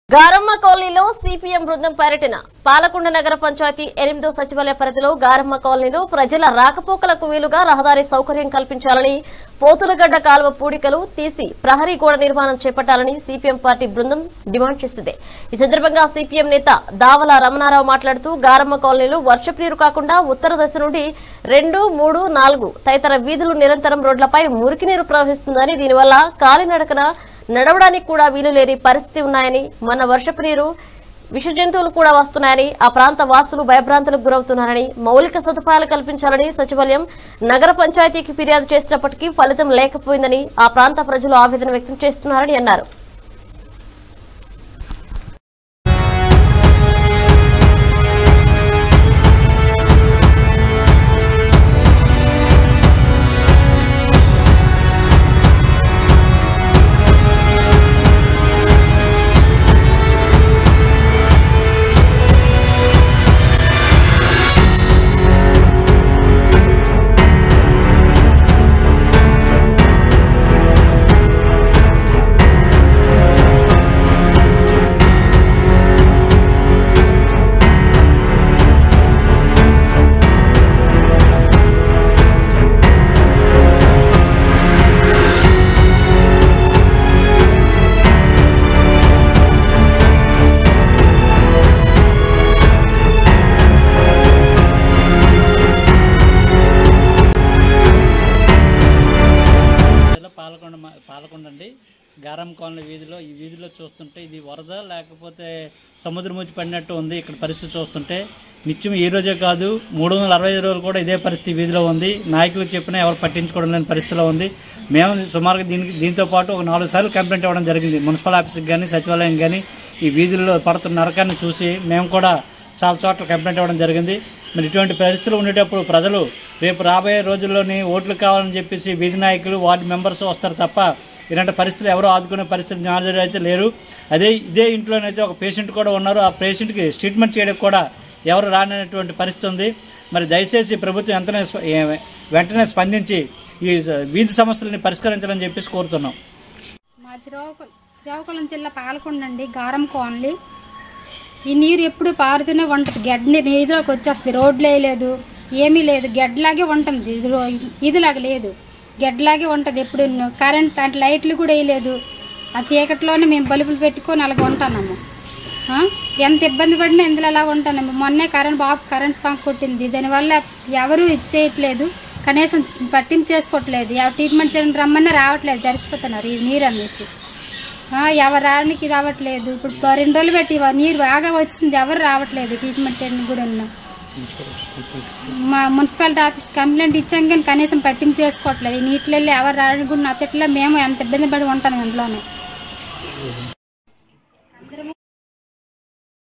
గారమ్మ కాలనీలో సిపిఎం బృందం పర్యటన పాలకొండ నగర పంచాయతీ ఎనిమిదో సచివాలయ పరిధిలో గారమ్మ కాలనీలో ప్రజల రాకపోకలకు వీలుగా రహదారి సౌకర్యం కల్పించాలని పోతులగడ్డ కాలువ పూడికలు తీసి ప్రహరీ గోడ నిర్మాణం చేపట్టాలని సిపిఎం పార్టీ బృందం డిమాండ్ చేసింది ఈ సందర్భంగా సిపిఎం నేత దావల రమణారావు మాట్లాడుతూ గారమ్మ కాలనీలో వర్షపు నీరు కాకుండా ఉత్తర దశ నుండి రెండు మూడు నాలుగు తదితర వీధులు నిరంతరం రోడ్లపై మురికి నీరు ప్రవహిస్తుందని దీనివల్ల కాలినడకన నడవడానికి కూడా వీలు లేని పరిస్థితి ఉన్నాయని మన వర్షపు నీరు విష జంతువులు కూడా వస్తున్నాయని ఆ ప్రాంత వాసులు భయభ్రాంతులకు గురవుతున్నారని మౌలిక సదుపాయాలు కల్పించాలని సచివాలయం నగర పంచాయతీకి ఫిర్యాదు చేసినప్పటికీ ఫలితం లేకపోయిందని ఆ ప్రాంత ప్రజలు ఆవేదన వ్యక్తం చేస్తున్నారని అన్నారు జిల్లా పాలకొండ మ- పాలకొండ అండి గారం కాలనీ వీధిలో ఈ వీధిలో చూస్తుంటే ఇది వరద లేకపోతే సముద్రం వచ్చి పడినట్టు ఉంది ఇక్కడ పరిస్థితి చూస్తుంటే నిత్యం ఈ రోజే కాదు మూడు వందల అరవై ఐదు రోజులు కూడా ఇదే పరిస్థితి వీధిలో ఉంది నాయకులు చెప్పినా ఎవరు పట్టించుకోవడం లేని పరిస్థితిలో ఉంది మేము సుమారుగా దీనికి దీంతో పాటు ఒక నాలుగు సార్లు కంప్లైంట్ ఇవ్వడం జరిగింది మున్సిపల్ ఆఫీస్కి కానీ సచివాలయం కానీ ఈ వీధుల్లో పడుతున్న నరకాన్ని చూసి మేము కూడా చాలా చోట్ల కంప్లైంట్ ఇవ్వడం జరిగింది మరి ఇటువంటి పరిస్థితులు ఉండేటప్పుడు ప్రజలు రేపు రాబోయే రోజుల్లోని ఓట్లు కావాలని చెప్పేసి వీధి నాయకులు వార్డు మెంబర్స్ వస్తారు తప్ప ఇలాంటి పరిస్థితులు ఎవరు ఆదుకునే పరిస్థితి నా దగ్గర అయితే లేరు అదే ఇదే ఇంట్లోనైతే ఒక పేషెంట్ కూడా ఉన్నారు ఆ పేషెంట్కి ట్రీట్మెంట్ చేయడానికి కూడా ఎవరు రానటువంటి పరిస్థితి ఉంది మరి దయచేసి ప్రభుత్వం వెంటనే స్ప- ఏ- వెంటనే స్పందించి ఈ వీధి సమస్యలని పరిష్కరించాలని చెప్పేసి కోరుతున్నాం మా శ్రీకాకుళం శ్రీకాకుళం జిల్లా పాలకొండ అండి గారం కోన్లీ ఈ నీరు ఎప్పుడు పారుతూనే ఉంటుంది గడ్డ నీరు ఇదిలోకి వచ్చేస్తుంది రోడ్లు వేయలేదు ఏమీ లేదు గడ్డలాగే ఉంటుంది ఇది రో- ఇదిలాగా లేదు గడ్డలాగే ఉంటుంది ఎప్పుడు కరెంట్ అంటే లైట్లు కూడా వేయలేదు ఆ చీకట్లోనే మేము బల్బులు పెట్టుకొని అలాగ ఉంటున్నాము ఆ? ఎంత ఇబ్బంది పడినా ఇందులో అలా ఉంటాను మొన్నే కరెంట్ బాబు కరెంట్ సాంగ్ కొట్టింది దానివల్ల ఎవరు ఇచ్చేయట్లేదు కనీసం పట్టింపు చేసుకోవట్లేదు ఎవరు ట్రీట్మెంట్ చేయడానికి రమ్మన్నా రావట్లేదు జరిసిపోతున్నారు ఈ నీరు అనేసి ఆ, ఎవరు రావడానికి ఇది అవ్వట్లేదు ఇప్పుడు బ- రెండు రోజులు పెట్టి ఇవ- నీరు బాగా వచ్చింది ఎవరు రావట్లేదు ట్రీట్మెంట్ చేయడానికి కూడా ఉన్నా మా మున్సిపాలిటీ ఆఫీస్ కంప్లైంట్ ఇచ్చాం కానీ కనీసం పట్టింపు చేసుకోవట్లేదు ఈ నీటిలో వెళ్ళి ఎవరు రావడానికి కూడా నచ్చట్లే మేము ఎంత ఇబ్బంది పడి ఉంటాం ఇంట్లోనే